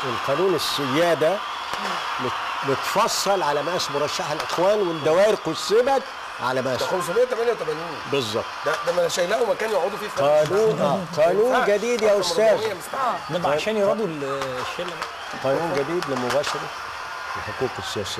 القانون السياده مت- متفصل على مقاس مرشح الاخوان والدوائر قسمت على ده مقاس 588 بالظبط ده ده ما شايلاه مكان يقعدوا فيه في قانون اه قانون ما ينفعش. جديد يا حتى استاذ مرمية مستحيل. انما عشان يرادوا ال- الشله بقى. قانون جديد لمباشره الحقوق السياسيه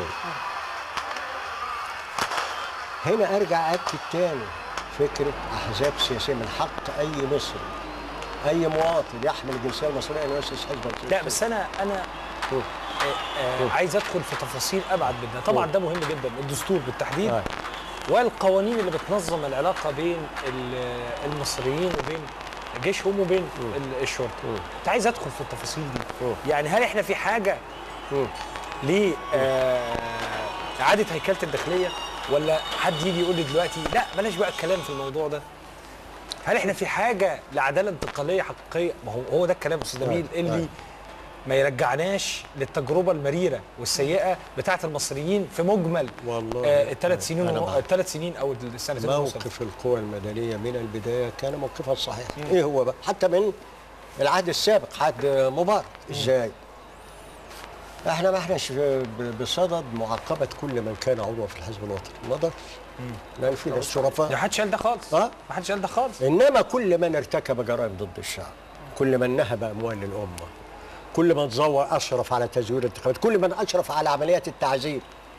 هنا ارجع اكد تاني فكره احزاب سياسيه من حق اي مصري اي مواطن يحمل الجنسيه المصريه ان يؤسس حزبا لا سياسيا بس انا انا مم. آه، آه، عايز ادخل في تفاصيل ابعد من ده طبعا مم. ده مهم جدا الدستور بالتحديد آه. والقوانين اللي بتنظم العلاقه بين ال- المصريين وبين جيشهم وبين ال- الشرطه مم. كنت عايز ادخل في التفاصيل دي مم. يعني هل احنا في حاجه مم. ل آه، اعاده هيكله الداخليه ولا حد يجي يقول لي دلوقتي لا بلاش بقى الكلام في الموضوع ده هل احنا في حاجه لعداله انتقاليه حقيقيه ما هو هو ده الكلام يا استاذ نبيل آه. اللي ما يرجعناش للتجربه المريره والسيئه بتاعه المصريين في مجمل والله آه الثلاث سنين أنا ونو- معاك. الثلاث سنين او السنتين ونص موقف القوى المدنية من البداية كان موقفها الصحيح ايه هو بقى حتى من العهد السابق عهد مبارك ازاي احنا ما احناش ب- بصدد معاقبة كل من كان عضوا في الحزب الوطني ما نقدرش لان في ناس ما شرفاء حدش قال ده خالص آه. ما حدش قال ده خالص انما كل من ارتكب جرائم ضد الشعب كل من نهب اموال الامه كل من زور اشرف على تزوير الانتخابات كل من اشرف على عمليات التعذيب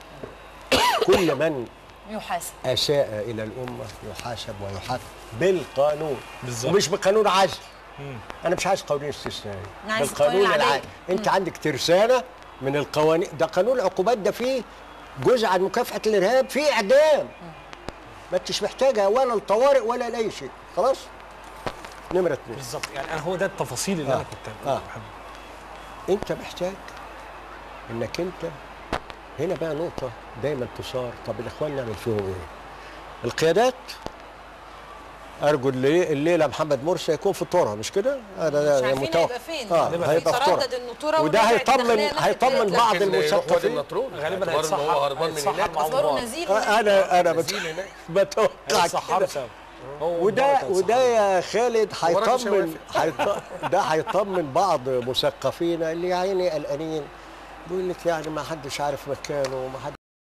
كل من يحاسب اساء الى الامه يحاسب ويحاسب بالقانون بالظبط. ومش بقانون عزل انا مش عايز قانون استثنائي أنا عايز بالقانون القوانين العادية. العادي انت عندك ترسانه من القوانين ده قانون العقوبات ده فيه جزء عن مكافحه الارهاب فيه اعدام ما انتش محتاجه ولا الطوارئ ولا لاي شيء خلاص نمره اثنين بالظبط يعني انا هو ده التفاصيل اللي آه. انا كنت آه. بحبها. انت محتاج انك انت هنا بقى نقطة دايما تثار طب الاخوان نعمل فيهم ايه؟ القيادات ارجو اللي الليلة محمد مرسي يكون في الطورة مش كده؟ انا مش عارفين متوقع. هيبقى فين اه هيبقى هيبقى في تردد الطورة النطوره وده ورجعت هيطمن الداخلية ناحية هيطمن الإطلاق. بعض لكن هو وادي المثقفين النطرون غالبا باعتبار ان هو هيتصحح- هربان من هيتصحح هناك مع اصدروا مبارك. نزيل آه، انا انا بت- نزيل هناك بتوقع هيتصححوا كده سوا هو وده مبارك وده هيتصححوا. يا خالد مبارك مش هيطمن هيط- ده هيطمن بعض مثقفين اللي يا عيني قلقانين بيقول لك يعني ما حدش عارف مكانه وما حد